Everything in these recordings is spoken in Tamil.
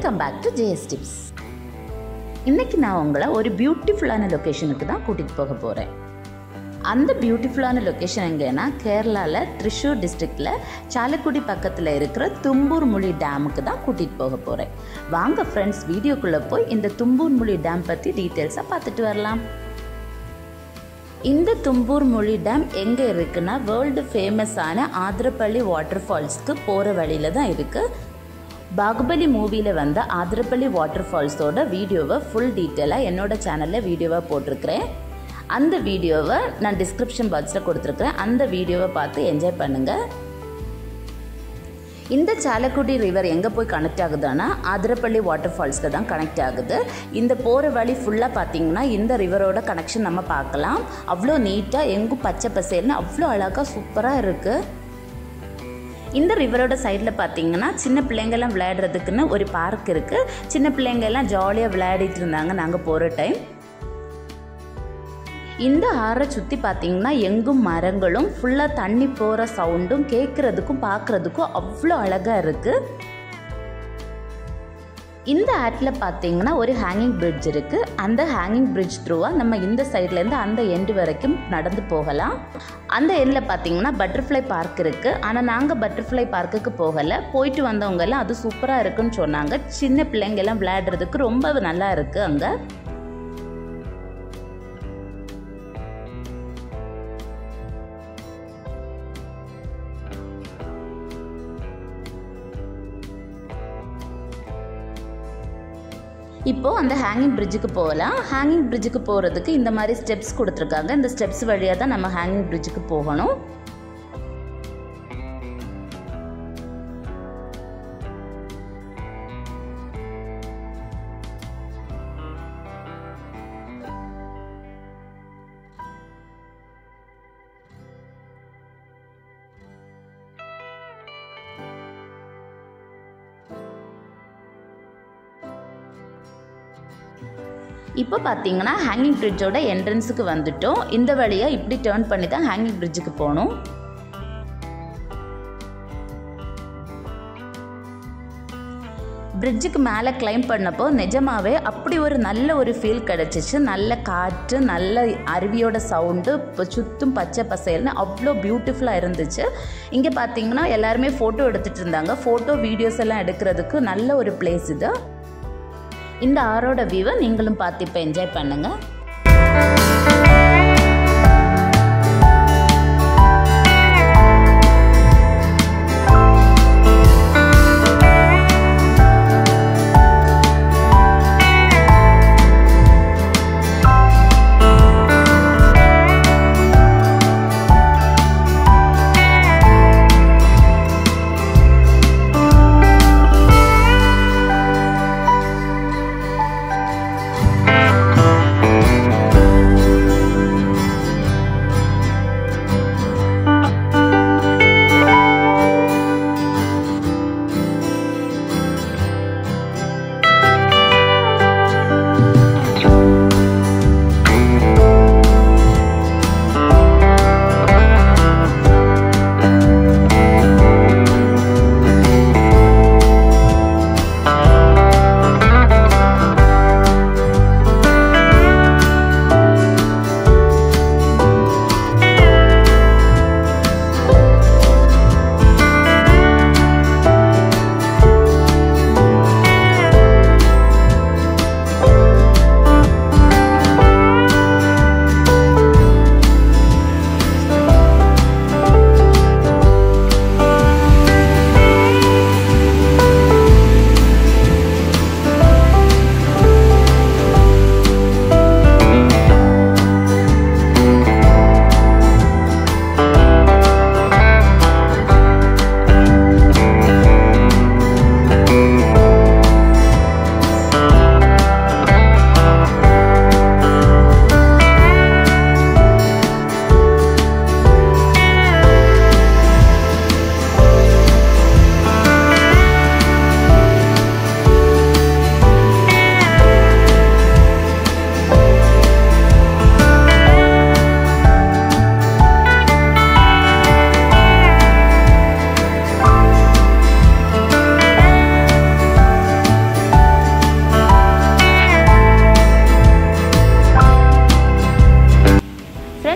welcome back to JS tips இன்னைக்கு நான் உங்களை ஒரு பியூட்டிஃபுல்லான லொக்கேஷனுக்கு தான் கூட்டிகிட்டு போக போகிறேன் அந்த பியூட்டிஃபுல்லான லொக்கேஷன் எங்கேன்னா கேரளாவில் த்ரிஷூர் டிஸ்ட்ரிக்டில் சாலக்குடி பக்கத்தில் இருக்கிற தும்பூர் முழி டேமுக்கு தான் கூட்டிகிட்டு போக போகிறேன் வாங்க ஃப்ரெண்ட்ஸ் வீடியோக்குள்ளே போய் இந்த தும்பூர் முழி டேம் பற்றி டீட்டெயில்ஸாக பார்த்துட்டு வரலாம் இந்த தும்பூர் மொழி டேம் எங்கே இருக்குன்னா வேர்ல்டு ஃபேமஸான ஆதிரப்பள்ளி வாட்டர் ஃபால்ஸ்க்கு போகிற வழியில் தான் இருக்குது பாகுபலி மூவியில் வந்த ஆதிரப்பள்ளி வாட்டர் ஃபால்ஸோட வீடியோவை ஃபுல் டீட்டெயிலாக என்னோட சேனலில் வீடியோவாக போட்டிருக்கிறேன் அந்த வீடியோவை நான் டிஸ்கிரிப்ஷன் பாக்ஸில் கொடுத்துருக்குறேன் அந்த வீடியோவை பார்த்து என்ஜாய் பண்ணுங்கள் இந்த சாலக்குடி ரிவர் எங்கே போய் கனெக்ட் ஆகுதுன்னா ஆதிரப்பள்ளி வாட்டர் ஃபால்ஸ்க்கு தான் கனெக்ட் ஆகுது இந்த போகிற வழி ஃபுல்லாக பார்த்தீங்கன்னா இந்த ரிவரோட கனெக்ஷன் நம்ம பார்க்கலாம் அவ்வளோ நீட்டாக எங்கும் பச்சை பசேல்னு அவ்வளோ அழகாக சூப்பராக இருக்குது இந்த ரிவரோட சைடில் பார்த்தீங்கன்னா சின்ன பிள்ளைங்கெல்லாம் விளையாடுறதுக்குன்னு ஒரு பார்க் இருக்குது சின்ன பிள்ளைங்க எல்லாம் ஜாலியாக விளையாடிட்டு இருந்தாங்க நாங்கள் போகிற டைம் இந்த ஆறை சுற்றி பார்த்தீங்கன்னா எங்கும் மரங்களும் ஃபுல்லாக தண்ணி போகிற சவுண்டும் கேட்குறதுக்கும் பார்க்குறதுக்கும் அவ்வளோ அழகாக இருக்குது இந்த ஆட்டில் பார்த்தீங்கன்னா ஒரு ஹேங்கிங் பிரிட்ஜ் இருக்குது அந்த ஹேங்கிங் பிரிட்ஜ் த்ரூவாக நம்ம இந்த சைட்லேருந்து அந்த எண்டு வரைக்கும் நடந்து போகலாம் அந்த எண்டில் பார்த்தீங்கன்னா பட்டர்ஃப்ளை பார்க் இருக்குது ஆனால் நாங்கள் பட்டர்ஃப்ளை பார்க்குக்கு போகலை போயிட்டு வந்தவங்க எல்லாம் அது சூப்பராக இருக்குன்னு சொன்னாங்க சின்ன பிள்ளைங்க எல்லாம் விளையாடுறதுக்கு ரொம்ப நல்லா இருக்குது அங்கே இப்போது அந்த ஹேங்கிங் பிரிட்ஜுக்கு போகலாம் ஹேங்கிங் பிரிட்ஜுக்கு போகிறதுக்கு இந்த மாதிரி ஸ்டெப்ஸ் கொடுத்துருக்காங்க இந்த ஸ்டெப்ஸ் வழியாக தான் நம்ம ஹேங்கிங் பிரிட்ஜுக்கு போகணும் இப்போ பார்த்தீங்கன்னா ஹேங்கிங் பிரிட்ஜோட என்ட்ரன்ஸுக்கு வந்துட்டோம் இந்த வழியாக இப்படி டேர்ன் பண்ணி தான் ஹேங்கிங் பிரிட்ஜுக்கு போகணும் பிரிட்ஜுக்கு மேலே கிளைம் பண்ணப்போ நிஜமாவே அப்படி ஒரு நல்ல ஒரு ஃபீல் கிடச்சிச்சு நல்ல காற்று நல்ல அருவியோட சவுண்டு இப்போ சுற்றும் பச்சை பசைல்னு அவ்வளோ பியூட்டிஃபுல்லாக இருந்துச்சு இங்கே பார்த்தீங்கன்னா எல்லாருமே ஃபோட்டோ எடுத்துகிட்டு இருந்தாங்க ஃபோட்டோ வீடியோஸ் எல்லாம் எடுக்கிறதுக்கு நல்ல ஒரு பிளேஸ் இது இந்த ஆரோட வியூவை நீங்களும் பார்த்து இப்போ என்ஜாய் பண்ணுங்கள்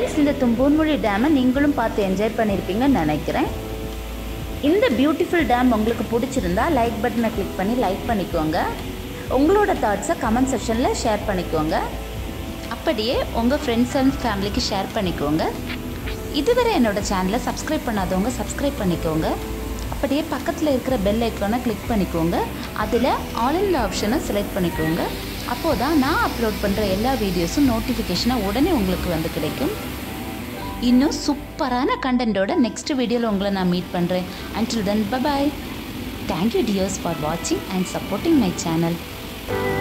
ஃப்ரெண்ட்ஸ் இந்த தும்பூன்மொழி டேமை நீங்களும் பார்த்து என்ஜாய் பண்ணியிருப்பீங்கன்னு நினைக்கிறேன் இந்த பியூட்டிஃபுல் டேம் உங்களுக்கு பிடிச்சிருந்தா லைக் பட்டனை கிளிக் பண்ணி லைக் பண்ணிக்கோங்க உங்களோட தாட்ஸை கமெண்ட் செக்ஷனில் ஷேர் பண்ணிக்கோங்க அப்படியே உங்கள் ஃப்ரெண்ட்ஸ் அண்ட் ஃபேமிலிக்கு ஷேர் பண்ணிக்கோங்க இதுவரை என்னோடய சேனலை சப்ஸ்கிரைப் பண்ணாதவங்க சப்ஸ்கிரைப் பண்ணிக்கோங்க அப்படியே பக்கத்தில் இருக்கிற பெல் ஐக்கானை கிளிக் பண்ணிக்கோங்க அதில் ஆல் இன் ஆப்ஷனை செலக்ட் பண்ணிக்கோங்க அப்போது தான் நான் அப்லோட் பண்ணுற எல்லா வீடியோஸும் நோட்டிஃபிகேஷனாக உடனே உங்களுக்கு வந்து கிடைக்கும் இன்னும் சூப்பரான கண்டென்ட்டோட நெக்ஸ்ட் வீடியோவில் உங்களை நான் மீட் பண்ணுறேன் until then bye bye thank you dears for வாட்சிங் அண்ட் சப்போர்ட்டிங் மை சேனல்